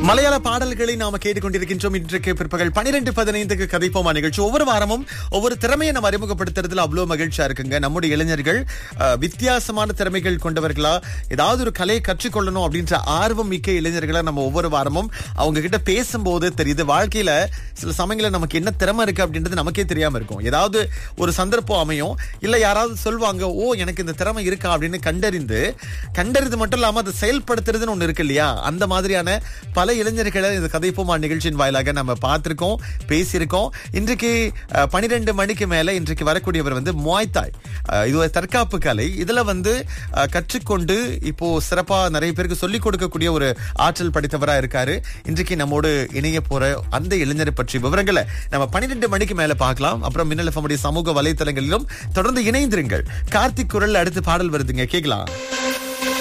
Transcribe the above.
மலையாள பாடல்களை நாம கேட்டுக்கொண்டிருக்கின்றோம் இன்றைக்கு பிற்பகல் பனிரெண்டு பதினைந்துக்கு கதைப்போமா நிகழ்ச்சி ஒவ்வொரு வாரமும் ஒவ்வொரு திறமையை நம்ம அறிமுகப்படுத்துறதுல அவ்வளவு மகிழ்ச்சியா இருக்குங்க நம்முடைய இளைஞர்கள் அஹ், வித்தியாசமான திறமைகள் கொண்டவர்களா ஏதாவது ஒரு கலையை கற்றுக்கொள்ளணும் அப்படின்ற ஆர்வம் மிக்க இளைஞர்களா நம்ம ஒவ்வொரு வாரமும் அவங்க கிட்ட பேசும்போது தெரியுது வாழ்க்கையில சில சமயங்களில் நமக்கு என்ன திறமை இருக்கு அப்படின்றது நமக்கே தெரியாம இருக்கும் ஏதாவது ஒரு சந்தர்ப்பம் அமையும் இல்ல யாராவது சொல்லுவாங்க ஓ எனக்கு இந்த திறமை இருக்கா அப்படின்னு கண்டறிந்து கண்டறிந்து மட்டும் இல்லாம அதை செயல்படுத்துறதுன்னு ஒண்ணு இருக்கு இல்லையா அந்த மாதிரியான பல இளைஞர்களை இந்த கதைப்போமா நிகழ்ச்சியின் வாயிலாக நம்ம பார்த்திருக்கோம் பேசியிருக்கோம் இன்றைக்கு பனிரெண்டு மணிக்கு மேல இன்றைக்கு வரக்கூடியவர் வந்து முவாய்த்தாய் அஹ், இது ஒரு தற்காப்பு கலை இதுல வந்து அஹ், கற்றுக்கொண்டு இப்போ சிறப்பா நிறைய பேருக்கு சொல்லிக் கொடுக்கக்கூடிய ஒரு ஆற்றல் படைத்தவரா இருக்காரு இன்றைக்கு நம்மோடு இணைய போற அந்த இளைஞரை பற்றி விவரங்களை நம்ம பன்னிரெண்டு மணிக்கு மேல பார்க்கலாம் அப்புறம் மின்னல் FM உடைய சமூக வலைத்தளங்களிலும் தொடர்ந்து இணைந்திருங்கள் கார்த்திக் குரல் அடுத்து பாடல் வருதுங்க கேட்கலாம்